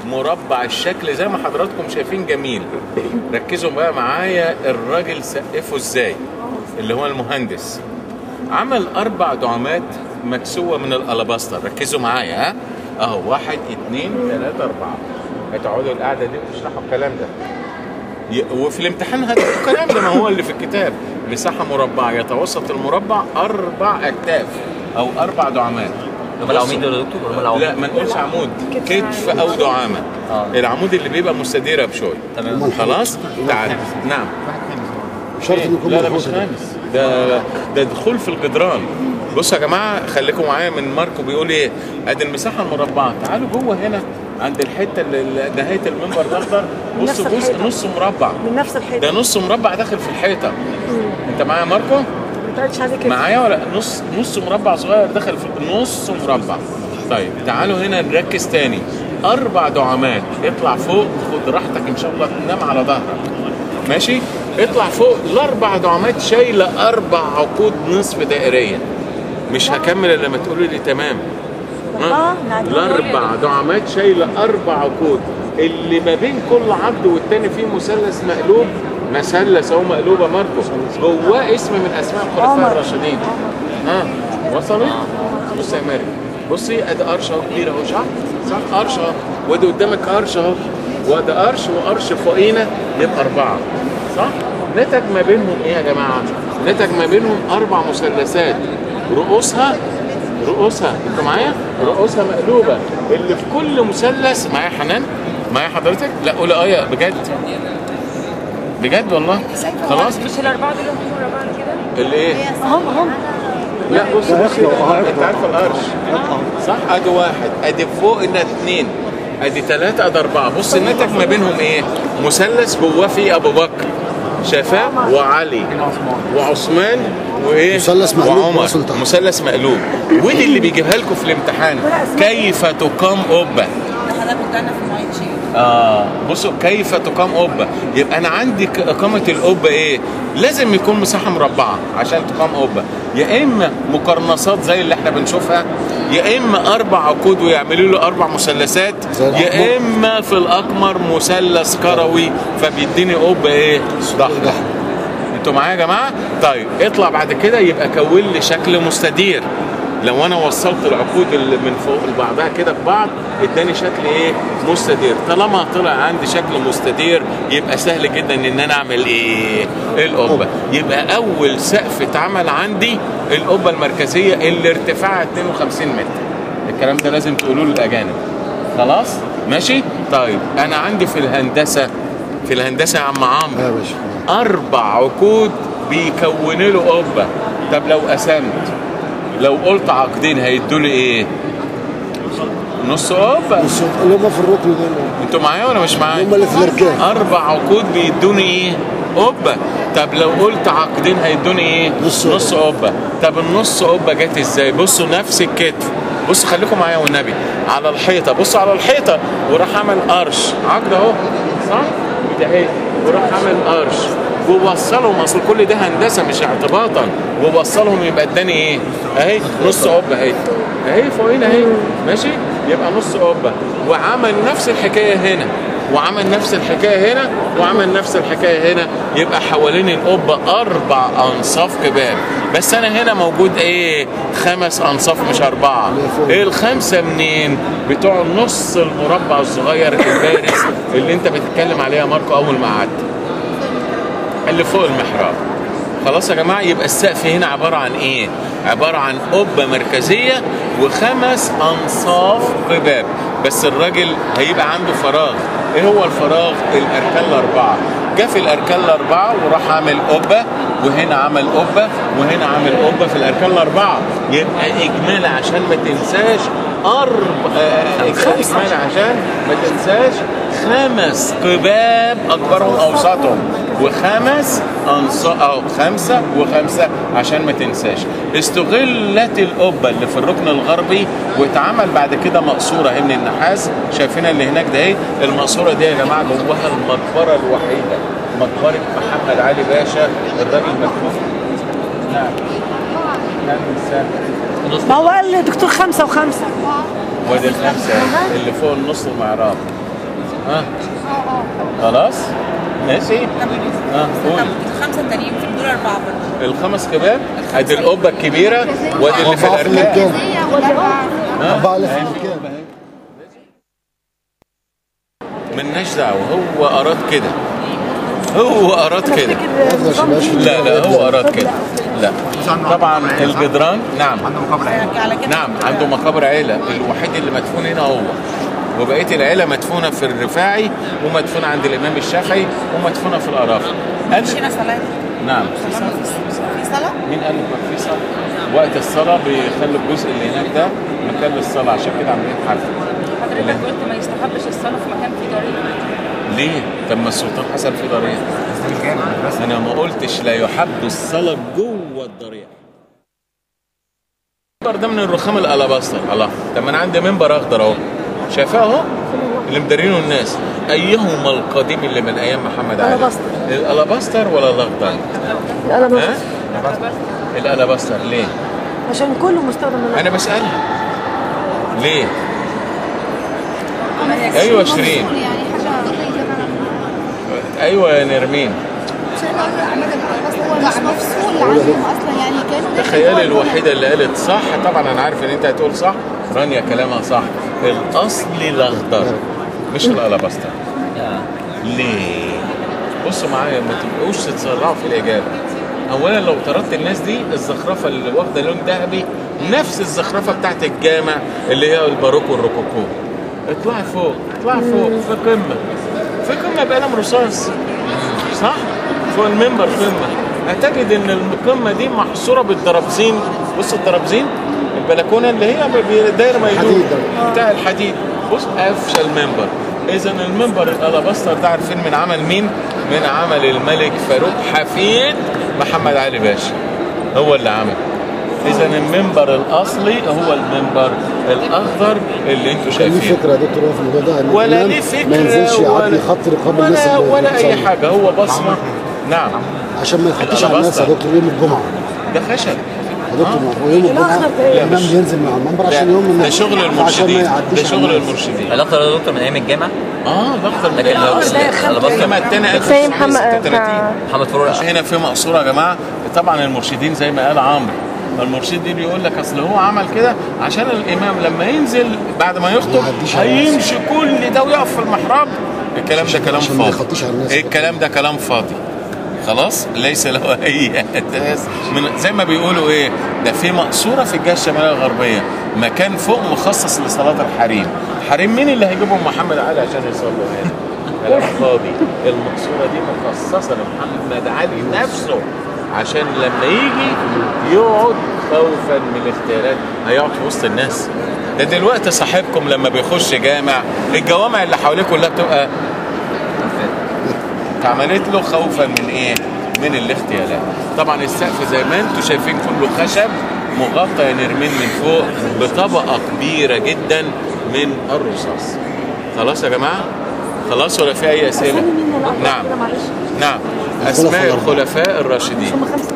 مربع الشكل زي ما حضراتكم شايفين جميل ركزوا بقى معايا الراجل سقفه ازاي اللي هو المهندس عمل اربع دعامات مكسوه من الالاباستر ركزوا معايا ها اهو واحد اتنين تلاته اربعه هتقعدوا القعده دي وتشرحوا الكلام ده ي- وفي الامتحان هتقولوا الكلام ده ما هو اللي في الكتاب مساحه مربعه يتوسط المربع اربع اكتاف او اربع دعامات هم العواميد دول يا دكتور ولا هم العواميد؟ لا ما نقولش عمود كتف او دعامه آه. العمود اللي بيبقى مستديره بشويه تمام خلاص تعال نعم شرط إيه؟ انه يكون لا لا مش منحوت. خامس ده ده دخول في الجدران بصوا يا جماعه خليكم معايا من ماركو بيقول ايه ادي المساحه المربعه تعالوا جوه هنا عند الحته اللي اللي نهايه المنبر الاخضر نفس بصوا جزء الحيطة. نص مربع من نفس الحيطه ده نص مربع داخل في الحيطه انت معايا يا ماركو ما تقعدش عليه كده معايا ولا نص نص مربع صغير دخل في نص مربع طيب تعالوا هنا نركز تاني اربع دعامات اطلع فوق خد راحتك ان شاء الله تنام على ظهرك ماشي اطلع فوق الاربع دعامات شايله اربع عقود نصف دائريه مش هكمل الا لما تقولوا لي تمام ها؟ آه، نعم. الاربع دعامات شايله اربع عقود اللي ما بين كل عقد والتاني فيه مثلث مقلوب مثلث اهو مقلوبه ماركو جواه اسم من اسماء الخلفاء عمر. الراشدين ها وصلت بص يا مريم بصي ادي قرش اهو كبير اهو صح صح قرش اهو وادي قدامك قرش اهو وادي قرش وقرش فوقينا يبقى اربعه صح نتج ما بينهم ايه يا جماعه نتج ما بينهم اربع مثلثات رؤوسها رؤوسها انتوا معايا رؤوسها مقلوبه اللي في كل مثلث معايا حنان معايا حضرتك لا قول اه يا بجد بجد والله خلاص مش الاربعه دول هم اربعه كده اللي ايه هم هم لا بص بص انت عارف القرش صح ادي واحد ادي فوق ان اتنين ادي ثلاثة ادي اربعة بص النتج ما بينهم ايه مثلث جواه فيه ابو بكر شفاء وعلي وعثمان وايه مثلث مقلوب وعمر واصل تحت. مثلث مقلوب ودي اللي بيجيبها لكم في الامتحان كيف تقام قبه حضرتك بتاعنا في المايند شيء اه بصوا كيف تقام قبه يبقى انا عندي ك- اقامه القبه ايه لازم يكون مساحه مربعه عشان تقام قبه يا اما مقرنصات زي اللي احنا بنشوفها يا اما اربع عقود ويعملوا له اربع مثلثات زي الأقمر. يا اما في الاقمر مثلث كروي فبيديني قبه ايه ضحله انتوا معايا يا جماعه طيب اطلع بعد كده يبقى كون لي شكل مستدير لو انا وصلت العقود اللي من فوق لبعضها كده ببعض اداني شكل ايه مستدير طالما طلع عندي شكل مستدير يبقى سهل جدا ان انا اعمل ايه القبه يبقى اول سقف اتعمل عندي القبه المركزيه اللي ارتفاعها 52 متر الكلام ده لازم تقولوه للاجانب خلاص ماشي طيب انا عندي في الهندسه في الهندسه يا عم عمرو يا باشا اربع عقود بيكونوا له قبه طب لو قسمت لو قلت عقدين هيدوا لي ايه نص قبه بص اللي هم في الركن دول انتوا معايا ولا مش معايا هم اللي في الاركان اربع عقود بيدوني ايه قبه طب لو قلت عقدين هيدوني ايه نص نص قبه طب النص قبه جت ازاي بصوا نفس الكتف بصوا خليكم معايا والنبي على الحيطه بصوا على الحيطه وراح عمل قرش عقد اهو صح ده اهي وراح عمل قرش ووصلهم اصل كل ده هندسه مش اعتباطا ووصلهم يبقى اداني ايه اهي نص قبه اهي اهي فوقينا اهي ماشي يبقى نص قبه وعمل نفس الحكايه هنا وعمل نفس الحكايه هنا وعمل نفس الحكايه هنا يبقى حوالين القبه اربع انصاف كباب بس انا هنا موجود ايه خمس انصاف مش اربعه ايه الخمسه منين بتوع النص المربع الصغير البارز اللي انت بتتكلم عليه يا ماركو اول ما قعدت اللي فوق المحراب خلاص يا جماعه يبقى السقف هنا عباره عن ايه عباره عن قبه مركزيه وخمس انصاف قباب بس الراجل هيبقى عنده فراغ ايه هو الفراغ الاركان الاربعه جه في الاركان الاربعه وراح عامل قبه وهنا عمل قبه وهنا عامل قبه في الاركان الاربعه يبقى اجمالي عشان ما تنساش اربع آه، اجمالي عشان ما تنساش خمس قباب اكبرهم اوسطهم وخمس أنص... أو خمسة وخمسة عشان ما تنساش استغلت القبة اللي في الركن الغربي واتعمل بعد كده مقصورة اهي من النحاس شايفينها اللي هناك ده اهي المقصورة دي يا جماعة جواها المقبرة الوحيدة مقبرة محمد علي باشا الراجل مكتوب نعم خمسة ما هو قال لي دكتور خمسه وخمسه وادي الخمسة اللي فوق النص المعراب ها خلاص ماشي ها قول الخمسه التانيين في دول اربعه برضه الخمس كباب ادي القبه الكبيره وادي اللي في أربعة في الارجاء المكان أربعة آلاف في المكان ملناش دعوه هو اراد كده هو اراد كده أفضل شباش في لا لا هو اراد كده لا طبعا الجدران نعم على كده نعم عنده مقابر عيله الوحيد اللي مدفون هنا هو وبقيه العيله مدفونه في الرفاعي ومدفونه عند الامام الشافعي ومدفونه في الارافه مش هنا صلاه نعم في صلاه مين قال لك في صلاه؟ وقت الصلاه بيخلوا الجزء اللي هناك ده مكان للصلاه عشان كده عاملين حفل حضرتك قلت ما يستحبش الصلاه في مكان فيه ضريح ليه؟ طب ما السلطان حسن في ضريح انا ما قلتش لا يحب الصلاه جوه الضريح المنبر ده من الرخام الالاباستر الله طب ما انا عندي منبر اخضر اهو شايفاه اهو اللي مدارينه الناس ايهما القديم اللي من ايام محمد علي الألاباستر. الالاباستر ولا الاخضر القلم ها الالاباستر ليه عشان كله مستخدم من انا بسالها ليه ايوه شيرين يعني حاجه ايوه يا نرمين هو مش مفصول عنهم اصلا يعني كانوا تخيلي الوحيدة اللي قالت صح طبعا أنا عارف إن أنت هتقول صح رانيا كلامها صح الأصلي الأخضر مش الألاباستر ليه؟ بصوا معايا ما تبقوش تتسرعوا في الإجابة أولا لو طردت الناس دي الزخرفة اللي واخدة لون ذهبي نفس الزخرفة بتاعت الجامع اللي هي الباروكو والروكوكو اطلعي فوق اطلعي فوق في قمة في قمة بقلم رصاص صح؟ فوق المنبر قمة هتجد ان القمة دي محصورة بالدرابزين بص الدرابزين البلكونة اللي هي بي- داير ما يدور الحديد بتاع الحديد بص قفش المنبر اذا المنبر الالاباستر ده عارفين من عمل مين؟ من عمل الملك فاروق حفيد محمد علي باشا هو اللي عمل اذا المنبر الاصلي هو المنبر الاخضر اللي انتوا كان ليه شايفينه فكرة يا دكتور هو في الموضوع ده إن ولا الإمام ليه فكره ما ينزلش يعدي خط رقاب الناس ولا, اللي ولا اي بتصلي. حاجه هو بصمه نعم عشان ما يخطيش على الناس يا الألاباستر. دكتور يوم الجمعة ده خشب يا دكتور ما هو يوم الجمعة الأخضر ده إيه؟ الإمام بينزل من على المنبر عشان يوم ده الناس شغل عشان ما المرشدين ده يعديش على شغل الناس. المرشدين الاخضر ده دكتور من ايام الجامعه اه الاخضر من لكن لو الأخضر. الالاباستر انما التاني زي محمد 1936 محمد فاروق هنا في مقصوره يا جماعه طبعا المرشدين زي ما قال عمرو المرشد دي بيقول لك اصل هو عمل كده عشان الامام لما ينزل بعد ما يخطب يعديش على الناس. هيمشي كل ده ويقف في المحراب الكلام ده كلام عشان ما فاضي يخطيش على الناس. الكلام ده كلام فاضي خلاص ليس له اي اساس من زي ما بيقولوا ايه ده في مقصوره في الجهه الشماليه الغربيه مكان فوق مخصص لصلاه الحريم حريم مين اللي هيجيبهم محمد علي عشان يصلوا هنا كلام فاضي المقصوره دي مخصصه لمحمد علي نفسه عشان لما يجي يقعد خوفا من الاختيارات هيقعد في وسط الناس ده دلوقتي صاحبكم لما بيخش جامع الجوامع اللي حواليه كلها بتبقى اتعملت له خوفا من ايه؟ من الاغتيالات. طبعا السقف زي ما انتم شايفين كله خشب مغطى يا نرمين من فوق بطبقه كبيره جدا من الرصاص. خلاص يا جماعه؟ خلاص ولا في اي اسئله؟ أسامي مين اللي أخضر نعم كده معلش نعم الخلفاء اسماء الأربعة. الخلفاء الراشدين هم خمسة